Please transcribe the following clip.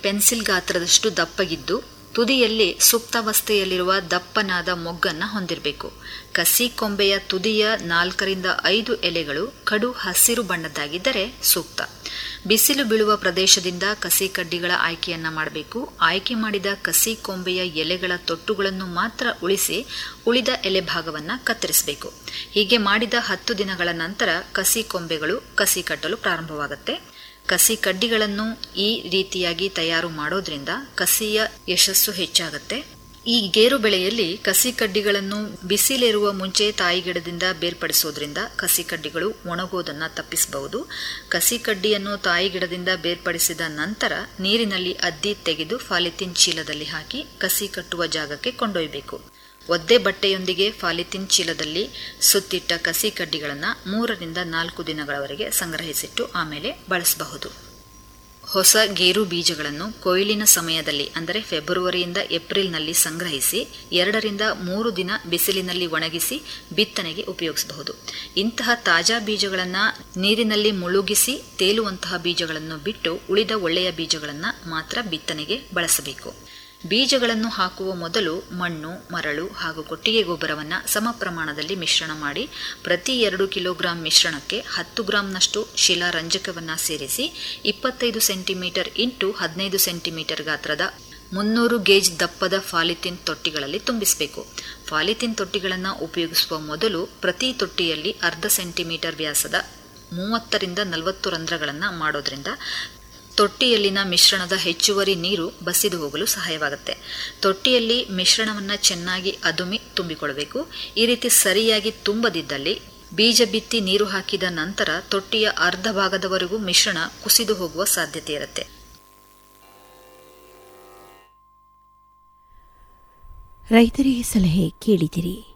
pencil ಗಾತ್ರದಷ್ಟು ದಪ್ಪಗಿದ್ದು ತುದಿಯಲ್ಲಿ ಸುಪ್ತಾವಸ್ಥೆಯಲ್ಲಿರುವ ದಪ್ಪನಾದ ಮೊಗ್ಗನ್ನ ಹೊಂದಿರಬೇಕು ಕಸಿ ಕೊಂಬೆಯ ತುದಿಯ ನಾಲ್ಕರಿಂದ ಐದು ಎಲೆಗಳು ಕಡು ಹಸಿರು ಬಣ್ಣದ್ದಾಗಿದ್ದರೆ ಸೂಕ್ತ ಬಿಸಿಲು ಬೀಳುವ ಪ್ರದೇಶದಿಂದ ಕಸಿ ಕಡ್ಡಿಗಳ ಆಯ್ಕೆಯನ್ನ ಮಾಡಬೇಕು ಆಯ್ಕೆ ಮಾಡಿದ ಕಸಿ ಕೊಂಬೆಯ ಎಲೆಗಳ ತೊಟ್ಟುಗಳನ್ನು ಮಾತ್ರ ಉಳಿಸಿ ಉಳಿದ ಎಲೆ ಭಾಗವನ್ನ ಕತ್ತರಿಸಬೇಕು ಹೀಗೆ ಮಾಡಿದ ಹತ್ತು ದಿನಗಳ ನಂತರ ಕಸಿ ಕೊಂಬೆಗಳು ಕಸಿ ಕಟ್ಟಲು ಪ್ರಾರಂಭವಾಗುತ್ತೆ ಕಸಿ ಕಡ್ಡಿಗಳನ್ನು ಈ ರೀತಿಯಾಗಿ ತಯಾರು ಮಾಡೋದ್ರಿಂದ ಕಸಿಯ ಯಶಸ್ಸು ಹೆಚ್ಚಾಗುತ್ತೆ ಈ ಗೇರು ಬೆಳೆಯಲ್ಲಿ ಕಸಿ ಕಡ್ಡಿಗಳನ್ನು ಬಿಸಿಲಿರುವ ಮುಂಚೆ ತಾಯಿಗಿಡದಿಂದ ಬೇರ್ಪಡಿಸೋದ್ರಿಂದ ಕಸಿ ಕಡ್ಡಿಗಳು ಒಣಗೋದನ್ನ ತಪ್ಪಿಸಬಹುದು ಕಸಿ ಕಡ್ಡಿಯನ್ನು ತಾಯಿಗಿಡದಿಂದ ಬೇರ್ಪಡಿಸಿದ ನಂತರ ನೀರಿನಲ್ಲಿ ಅದ್ದಿ ತೆಗೆದು ಫಾಲಿಥಿನ್ ಚೀಲದಲ್ಲಿ ಹಾಕಿ ಕಸಿ ಕಟ್ಟುವ ಜಾಗಕ್ಕೆ ಕೊಂಡೊಯ್ಯಬೇಕು ಒದ್ದೆ ಬಟ್ಟೆಯೊಂದಿಗೆ ಫಾಲಿಥಿನ್ ಚೀಲದಲ್ಲಿ ಸುತ್ತಿಟ್ಟ ಕಸಿ ಕಡ್ಡಿಗಳನ್ನು ಮೂರರಿಂದ ನಾಲ್ಕು ದಿನಗಳವರೆಗೆ ಸಂಗ್ರಹಿಸಿಟ್ಟು ಆಮೇಲೆ ಬಳಸಬಹುದು ಹೊಸ ಗೇರು ಬೀಜಗಳನ್ನು ಕೊಯ್ಲಿನ ಸಮಯದಲ್ಲಿ ಅಂದರೆ ಫೆಬ್ರವರಿಯಿಂದ ಏಪ್ರಿಲ್ನಲ್ಲಿ ಸಂಗ್ರಹಿಸಿ ಎರಡರಿಂದ ಮೂರು ದಿನ ಬಿಸಿಲಿನಲ್ಲಿ ಒಣಗಿಸಿ ಬಿತ್ತನೆಗೆ ಉಪಯೋಗಿಸಬಹುದು ಇಂತಹ ತಾಜಾ ಬೀಜಗಳನ್ನು ನೀರಿನಲ್ಲಿ ಮುಳುಗಿಸಿ ತೇಲುವಂತಹ ಬೀಜಗಳನ್ನು ಬಿಟ್ಟು ಉಳಿದ ಒಳ್ಳೆಯ ಬೀಜಗಳನ್ನು ಮಾತ್ರ ಬಿತ್ತನೆಗೆ ಬಳಸಬೇಕು ಬೀಜಗಳನ್ನು ಹಾಕುವ ಮೊದಲು ಮಣ್ಣು ಮರಳು ಹಾಗೂ ಕೊಟ್ಟಿಗೆ ಗೊಬ್ಬರವನ್ನು ಸಮ ಪ್ರಮಾಣದಲ್ಲಿ ಮಿಶ್ರಣ ಮಾಡಿ ಪ್ರತಿ ಎರಡು ಕಿಲೋಗ್ರಾಂ ಮಿಶ್ರಣಕ್ಕೆ ಹತ್ತು ಗ್ರಾಂನಷ್ಟು ಶಿಲಾರಂಜಕವನ್ನು ಸೇರಿಸಿ ಇಪ್ಪತ್ತೈದು ಸೆಂಟಿಮೀಟರ್ ಇಂಟು ಹದಿನೈದು ಸೆಂಟಿಮೀಟರ್ ಗಾತ್ರದ ಮುನ್ನೂರು ಗೇಜ್ ದಪ್ಪದ ಫಾಲಿಥಿನ್ ತೊಟ್ಟಿಗಳಲ್ಲಿ ತುಂಬಿಸಬೇಕು ಫಾಲಿಥಿನ್ ತೊಟ್ಟಿಗಳನ್ನು ಉಪಯೋಗಿಸುವ ಮೊದಲು ಪ್ರತಿ ತೊಟ್ಟಿಯಲ್ಲಿ ಅರ್ಧ ಸೆಂಟಿಮೀಟರ್ ವ್ಯಾಸದ ಮೂವತ್ತರಿಂದ ನಲವತ್ತು ರಂಧ್ರಗಳನ್ನು ಮಾಡೋದ್ರಿಂದ ತೊಟ್ಟಿಯಲ್ಲಿನ ಮಿಶ್ರಣದ ಹೆಚ್ಚುವರಿ ನೀರು ಬಸಿದು ಹೋಗಲು ಸಹಾಯವಾಗುತ್ತೆ ತೊಟ್ಟಿಯಲ್ಲಿ ಮಿಶ್ರಣವನ್ನು ಚೆನ್ನಾಗಿ ಅದುಮಿ ತುಂಬಿಕೊಳ್ಬೇಕು ಈ ರೀತಿ ಸರಿಯಾಗಿ ತುಂಬದಿದ್ದಲ್ಲಿ ಬೀಜ ಬಿತ್ತಿ ನೀರು ಹಾಕಿದ ನಂತರ ತೊಟ್ಟಿಯ ಅರ್ಧ ಭಾಗದವರೆಗೂ ಮಿಶ್ರಣ ಕುಸಿದು ಹೋಗುವ ಸಾಧ್ಯತೆ ಇರುತ್ತೆ ರೈತರಿಗೆ ಸಲಹೆ ಕೇಳಿದಿರಿ